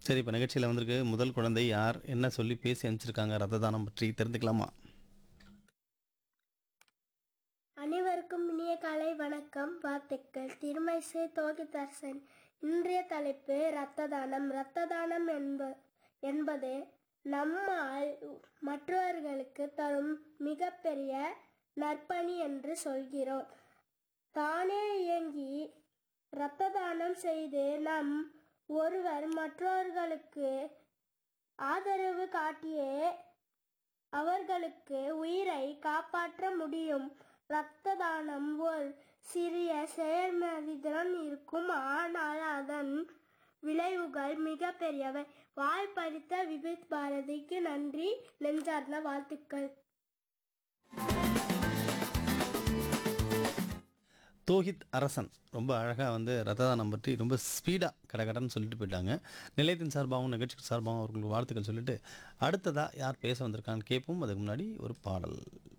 சரி இப்போ நிகழ்ச்சியில் வந்திருக்கு முதல் குழந்தை யார் என்ன சொல்லி பேசி அனுப்பிச்சிருக்காங்க ரத்த தானம் பற்றி தெரிஞ்சுக்கலாமா அனைவருக்கும் இனிய காலை வணக்கம் வாழ்த்துக்கள் திருமைசை தோகிதர்சன் இன்றைய தலைப்பு இரத்த தானம் இரத்த தானம் என்ப என்பது நம்மால் மற்றவர்களுக்கு தரும் மிகப்பெரிய நற்பணி என்று சொல்கிறோம் தானே இயங்கி இரத்த தானம் செய்து நம் ஒருவர் மற்றவர்களுக்கு ஆதரவு காட்டியே அவர்களுக்கு உயிரை காப்பாற்ற முடியும் இரத்த தானம் ஒரு சிறிய செயல்மதிதான் இருக்கும் ஆனால் அதன் விளைவுகள் மிக பெரியவை வாய்ப்பளித்த விபித் பாரதிக்கு நன்றி நெஞ்சார்ந்த வாழ்த்துக்கள் தோஹித் அரசன் ரொம்ப அழகாக வந்து ரத்த தானம் பற்றி ரொம்ப ஸ்பீடாக கடகடன்னு சொல்லிட்டு போயிட்டாங்க நிலையத்தின் சார்பாகவும் நிகழ்ச்சி சார்பாகவும் அவர்களுக்கு வாழ்த்துக்கள் சொல்லிட்டு அடுத்ததாக யார் பேச வந்திருக்கான்னு கேட்போம் அதுக்கு முன்னாடி ஒரு பாடல்